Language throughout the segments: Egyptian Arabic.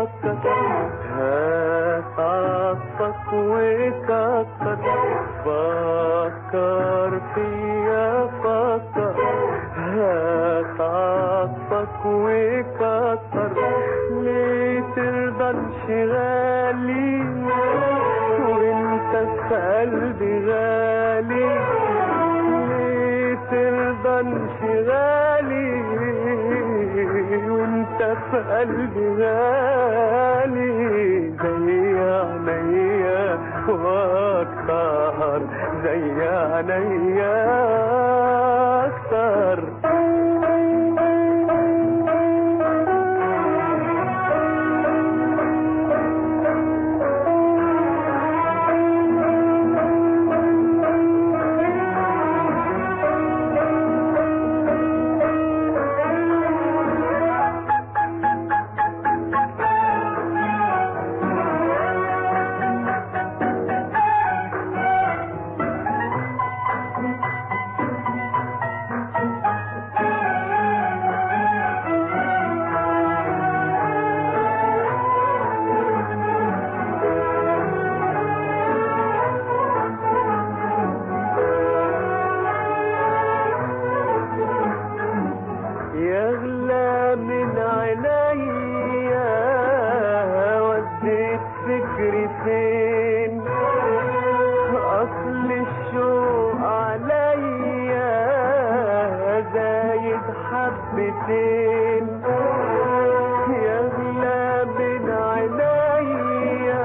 فكر هات عطفك وكتر فكر فيا فكر هات عطفك وكتر ليه ترضى انشغالي وانت في قلبي غالي ليه ترضى انشغالي وانت في قلبي غالي زي عينيا واكتر زي عينيا اكتر يغلى من عينيا وديت فكري فين اصل الشوق عليا زايد حبتين يغلى من عينيا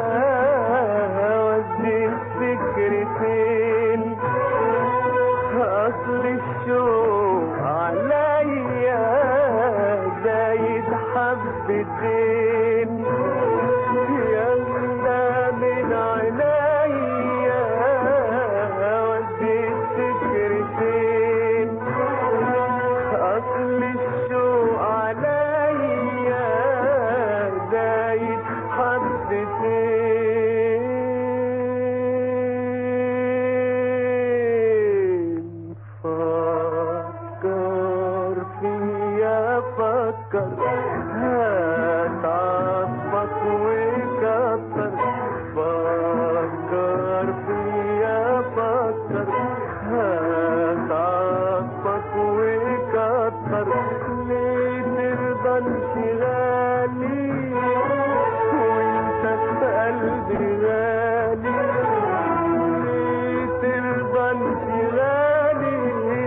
وديت فكري فين اصل الشوق عليا زايد حبتين يغلى من عينيا وديت فكري فين اصل الشوق عليا زايد حبتين فكر فيا فكر هات عطفك وكتر فكر فيا فكر هات عطفك وكتر ليه ترضى انشغالي وانت في قلبي غالي ليه ترضى انشغالي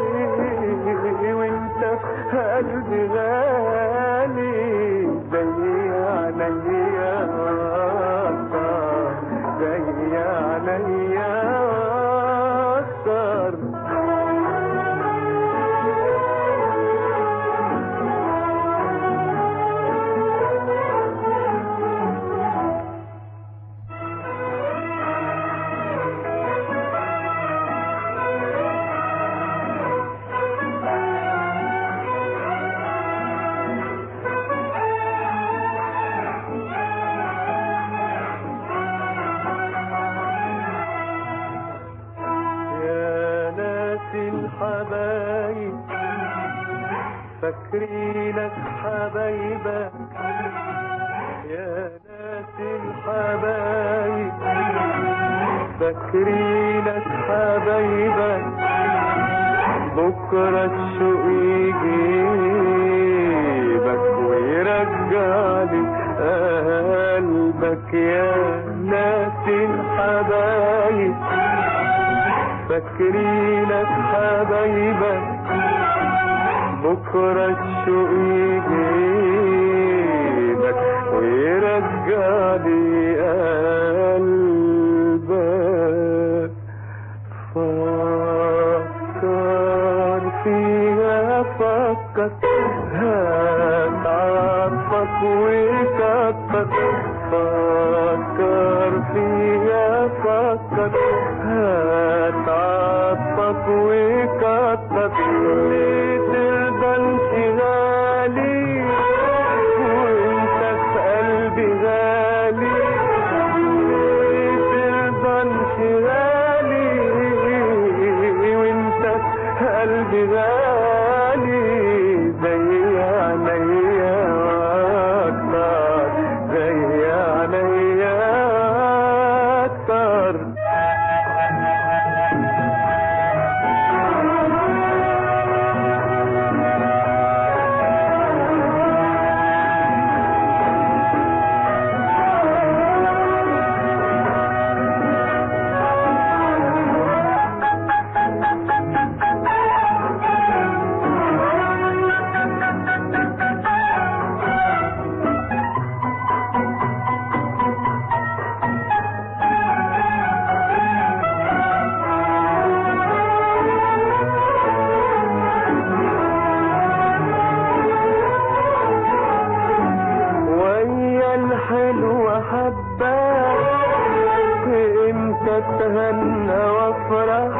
وانت في قلبي غالي زي عينيا اكتر زي عينيا اكتر يا ناس الحبايب فاكرينك حبايبك يا ناس الحبايب فاكرينك حبايبك بكرة الشوق يجيبك ويرجعلي قلبك يا ناس الحبايب فاكرينك حبايبك بكرة الشوق يجيبك ويرجعلي قلبك فكر فيها فكر هات عطفك وكتر فكر فيها فكر هات عطفك وكتر ليه ترضى انشغالي وانت في قلبي غالي ليه ترضى انشغالي وانت في قلبي غالي زي عينيا واكتر زي اتهنى وافرح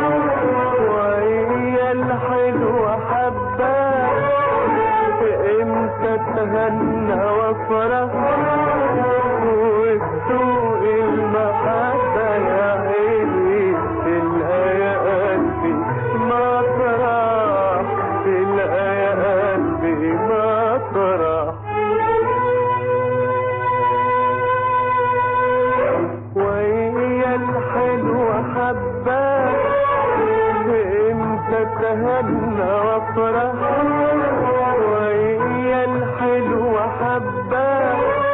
وهي الحلوة حبة امتى اتهنى وافرح وتسوق المحبة يا عيني تلقى يا قلبي مطرح تلقى يا قلبي مطرح وهي الحلوة حبة امتى تهنى وافرح وهي الحلوة حبة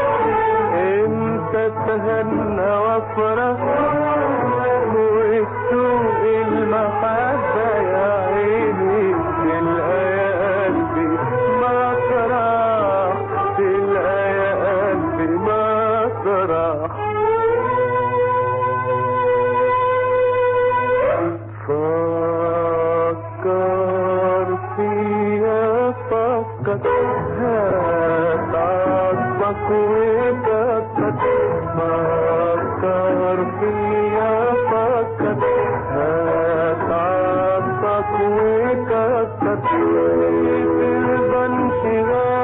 امتى تهنى وافرح وتسوق المحبة يا عيني تلقى يا قلبي مطرح تلقى يا قلبي مطرح فكر فيها فكر هات عصبك وكتك فكر فيها فكر هات عصبك وكتك ترضى انشغال